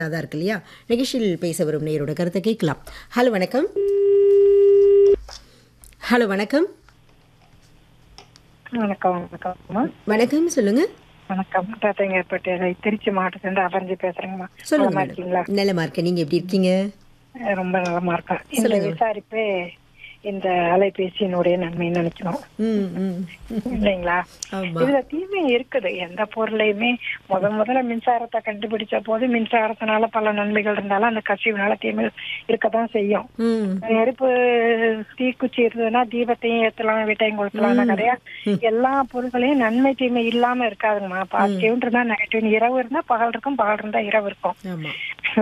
தான் இருக்கு இல்லையா நிகழ்ச்சியில் பேச வரும் நேரோட கருத்தை கேட்கலாம் ஹலோ வணக்கம் ஹலோ வணக்கம் வணக்கம் வணக்கம்மா வணக்கம் சொல்லுங்க வணக்கம் தாத்தங்கப்பேட்டை திருச்சி மாவட்டத்திலிருந்து அபர்ஜி பேசுறேங்கம்மா சொல்லுங்க நலமா மேடம் இருக்கீங்களா நலமா இருக்கேன் நீங்க எப்படி இருக்கீங்க அஹ் ரொம்ப நலமா இருக்கேன் இந்த விசாரிப்பே இந்த அலைபேசியினுடைய நன்மைன்னு நினைக்கணும் ம் ம் இல்லைங்களா ஆமா இதுல தீமை இருக்குது எந்த பொருளையுமே முத முதல்ல மின்சாரத்தை கண்டுபிடிச்ச போது மின்சாரத்தினால பல நன்மைகள் இருந்தாலும் அந்த கசிவுனால தீமை இருக்கத்தான் செய்யும் ம் நெருப்பு தீக்குச்சி இருந்ததுன்னா தீபத்தையும் ஏத்தலாம் வீட்டையும் கொளுத்தலாம் கதையா எல்லா பொருட்களையும் நன்மை தீமை இல்லாம இருக்காதுங்கம்மா பாசிட்டிவ் இருந்தா நெகட்டிவ் இரவு இருந்தா பகல் இருக்கும் பகல் இருந்தா இரவு இருக்கும் ஆமா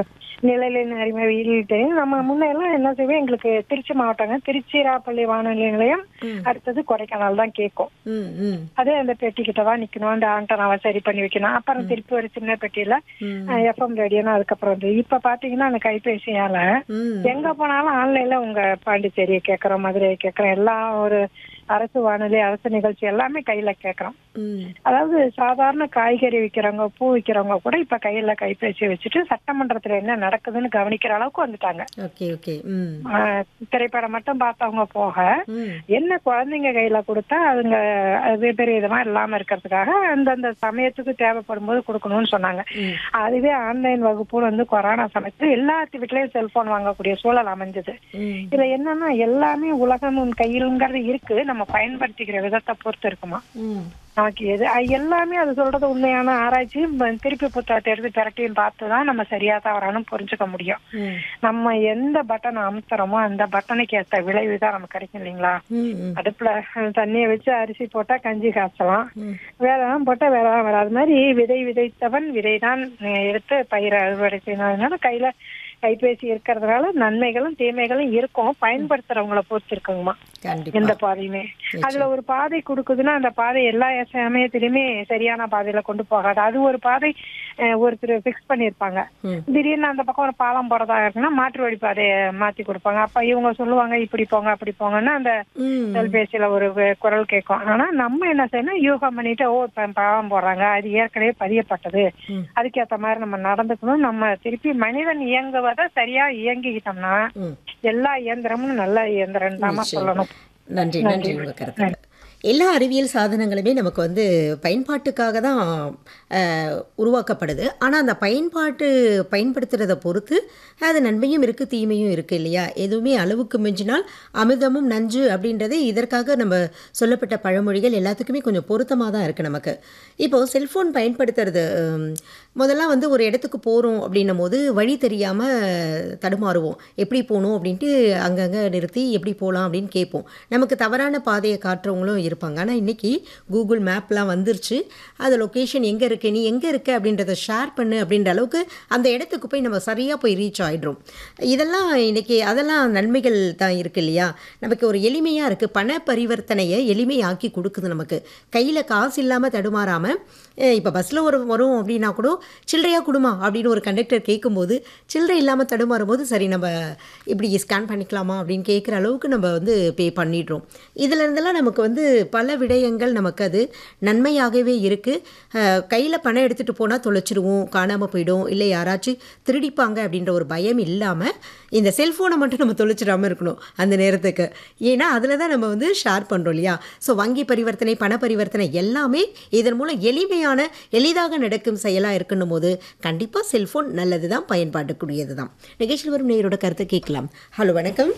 நிழலின் அருமை வெயில் தெரியும் நம்ம முன்ன எல்லாம் என்ன செய்வோம் எங்களுக்கு திருச்சி மாவட்டங்க திருச்சிராப்பள்ளி வானொலி நிலையம் அடுத்தது கொடைக்கானல் தான் கேட்கும் ம் ம் அதே அந்த பெட்டி கிட்ட தான் நிக்கணும் அந்த ஆண்டனாவை சரி பண்ணி வைக்கணும் அப்புறம் திருப்பி ஒரு சின்ன பெட்டியில ம். எஃப்எம் ரேடியோன்னு அதுக்கப்புறம் வந்து இப்ப பாத்தீங்கன்னா அந்த கைபேசியால ம் எங்க போனாலும் ஆன்லைன்ல உங்க பாண்டிச்சேரியை கேக்குறோம் மதுரையை கேக்குறோம் எல்லா ஒரு அரசு வானொலி அரசு நிகழ்ச்சி எல்லாமே கையில கேக்குறோம் ம் அதாவது சாதாரண காய்கறி விக்கிறவங்க பூ விக்கிறவங்க கூட இப்ப கையில கைபேசி வச்சுட்டு சட்டமன்றத்துல என்ன நடக்குதுன்னு கவனிக்கிற அளவுக்கு வந்துட்டாங்க ஓகே ஓகே ம் ஆஹ் திரைப்படம் மட்டும் பார்த்தவங்க போக ம் என்ன குழந்தைங்க கையில கொடுத்தா அதுங்க அது பெரிய விதமா இல்லாம இருக்கிறதுக்காக அந்தந்த சமயத்துக்கு தேவைப்படும் போது கொடுக்கணும்னு சொன்னாங்க ம். அதுவே ஆன்லைன் வகுப்பு வந்து கொரோனா சமயத்துல எல்லாத்து வீட்லயும் செல்போன் வாங்கக்கூடிய சூழல் அமைஞ்சது ம் இதுல என்னன்னா எல்லாமே உலகம் உன் கையிலுங்கிறது இருக்கு நம்ம பயன்படுத்திக்கிற விதத்தை பொறுத்து இருக்குமா ம் நமக்கு எது அஹ் எல்லாமே அது சொல்றது உண்மையான ஆராய்ச்சி ப- திருப்பி புத்தகத்தை எடுத்து திரட்டியும் பார்த்து தான் நம்ம சரியா தவறானு புரிஞ்சுக்க முடியும் ம் நம்ம எந்த பட்டனை அமுத்துறோமோ அந்த பட்டனுக்கு ஏத்த விளைவு தான் நமக்கு கிடைக்கும் இல்லைங்களா ம் ம் அடுப்புல அஹ், தண்ணியை வச்சு அரிசி போட்டா கஞ்சி காய்ச்சலாம் ம். வேலைதான் போட்டா வேலைதான் வராது மாதிரி விதை விதைத்தவன் விதைதான் அஹ், எடுத்து பயிரை அறுவடை செய்யணும் அதனால கையில கைபேசி இருக்கிறதுனால நன்மைகளும் தீமைகளும் இருக்கும் பயன்படுத்துறவங்கள பொறுத்து இருக்குங்கம்மா கண்டிப்பா எந்த பாதையுமே அதுல ஒரு பாதை கொடுக்குதுன்னா அந்த பாதை எல்லா சமயத்திலுமே சரியான பாதையில கொண்டு போகாது அது ஒரு பாதை அஹ், ஒருத்தர் பிக்ஸ் பண்ணிருப்பாங்க ம் திடீர்னு அந்த பக்கம் ஒரு பாலம் போறதா இருக்குன்னா மாற்று வழி பாதையை மாத்தி கொடுப்பாங்க அப்ப இவங்க சொல்லுவாங்க இப்படி போங்க அப்படி போங்கன்னா அந்த ம் தொலைபேசியில ஒரு கு- குரல் கேட்கும் ஆனா நம்ம என்ன செய்யணும் யூகம் பண்ணிட்டு ஓ இப்ப பாலம் போடுறாங்க அது ஏற்கனவே பதியப்பட்டது ம். அதுக்கேத்த மாதிரி நம்ம நடந்துக்கணும் நம்ம திருப்பி மனிதன் இயங்குவதை சரியா இயங்கிக்கிட்டோம்னா ம் எல்லா இயந்திரமும் நல்ல இயந்திரம் தான் நிச்சயம். சொல்லணும் நன்றி நன்றி உங்க கருத்து எல்லா அறிவியல் சாதனங்களுமே நமக்கு வந்து பயன்பாட்டுக்காக தான் அஹ், உருவாக்கப்படுது ஆனால் அந்த பயன்பாட்டு பயன்படுத்துறதை பொறுத்து அது நன்மையும் இருக்குது தீமையும் இருக்குது இல்லையா எதுவுமே அளவுக்கு மிஞ்சினால் அமிர்தமும் நஞ்சு அப்படின்றது இதற்காக நம்ம சொல்லப்பட்ட பழமொழிகள் எல்லாத்துக்குமே கொஞ்சம் பொருத்தமாக தான் இருக்குது நமக்கு இப்போது செல்ஃபோன் பயன்படுத்துறது ஹம், முதல்லாம் வந்து ஒரு இடத்துக்கு போகிறோம் அப்படின்னும் போது வழி தெரியாமல் தடுமாறுவோம் எப்படி போகணும் அப்படின்ட்டு அங்கங்கே நிறுத்தி எப்படி போகலாம் அப்படின்னு கேட்போம் நமக்கு தவறான பாதையை காட்டுறவங்களும் இருப்பாங்க ஆனால் இன்றைக்கி கூகுள் மேப்லாம் வந்துருச்சு அது லொக்கேஷன் எங்கே இருக்கு நீ எங்கே இருக்க அப்படின்றத ஷேர் பண்ணு அப்படின்ற அளவுக்கு அந்த இடத்துக்கு போய் நம்ம சரியாக போய் ரீச் ஆகிடுறோம் இதெல்லாம் இன்றைக்கி அதெல்லாம் நன்மைகள் தான் இருக்குது இல்லையா நமக்கு ஒரு எளிமையாக இருக்குது பண பரிவர்த்தனையை எளிமையாக்கி கொடுக்குது நமக்கு கையில் காசு இல்லாமல் தடுமாறாமல் இப்போ பஸ்ஸில் ஒரு வரும் அப்படின்னா கூட சில்லறையாக கொடுமா அப்படின்னு ஒரு கண்டக்டர் கேட்கும்போது சில்லறை இல்லாமல் தடுமாறும் போது சரி நம்ம இப்படி ஸ்கேன் பண்ணிக்கலாமா அப்படின்னு கேட்குற அளவுக்கு நம்ம வந்து பே பண்ணிடுறோம் இதுல இருந்தெல்லாம் நமக்கு வந்து பல விடயங்கள் நமக்கு அது நன்மையாகவே இருக்குது கையில் பணம் எடுத்துகிட்டு போனால் தொலைச்சிடுவோம் காணாமல் போயிடும் இல்லை யாராச்சும் திருடிப்பாங்க அப்படின்ற ஒரு பயம் இல்லாமல் இந்த செல்ஃபோனை மட்டும் நம்ம தொலைச்சிடாமல் இருக்கணும் அந்த நேரத்துக்கு ஏன்னா அதில் தான் நம்ம வந்து ஷேர் பண்ணுறோம் இல்லையா ஸோ வங்கி பரிவர்த்தனை பண பரிவர்த்தனை எல்லாமே இதன் மூலம் எளிமையான எளிதாக நடக்கும் செயலாக இருக்கணும் போது கண்டிப்பாக செல்ஃபோன் நல்லது தான் பயன்பாட்டுக்குரியது தான் நிகழ்ச்சியில் வரும் நேரோட கருத்தை கேட்கலாம் ஹலோ வணக்கம்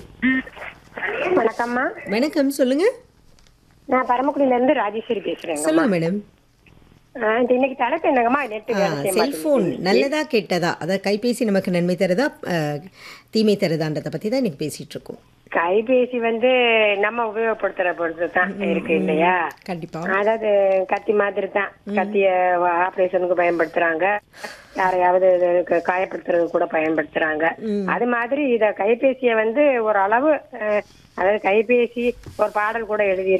வணக்கம்மா வணக்கம் சொல்லுங்கள் நான் பரமக்குடியில இருந்து ராஜேஸ்வரி பேசுறேங்க சொல்லுங்கள் மேடம் இன்னைக்கு தலைப்பு என்னங்கம்மா நெட்டு செல்ஃபோன் நல்லதா கெட்டதா அதாவது கைபேசி நமக்கு நன்மை தருதா அஹ், தீமை தருதான்றதை பற்றி தான் இன்னைக்கு பேசிகிட்டு இருக்கோம் கைபேசி வந்து நம்ம உபயோகப்படுத்துற பொறுத்து தான் இருக்கு இல்லையா கண்டிப்பாக அதாவது கத்தி மாதிரி தான் கத்திய ஆபரேஷனுக்கு பயன்படுத்துறாங்க யாரையாவது இதுக்கு காயப்படுத்துறதுக்கு கூட பயன்படுத்துறாங்க அது மாதிரி இத கைபேசியை வந்து ஒரு அளவு அஹ், அதாவது கைபேசி ஒரு பாடல் கூட எழுதி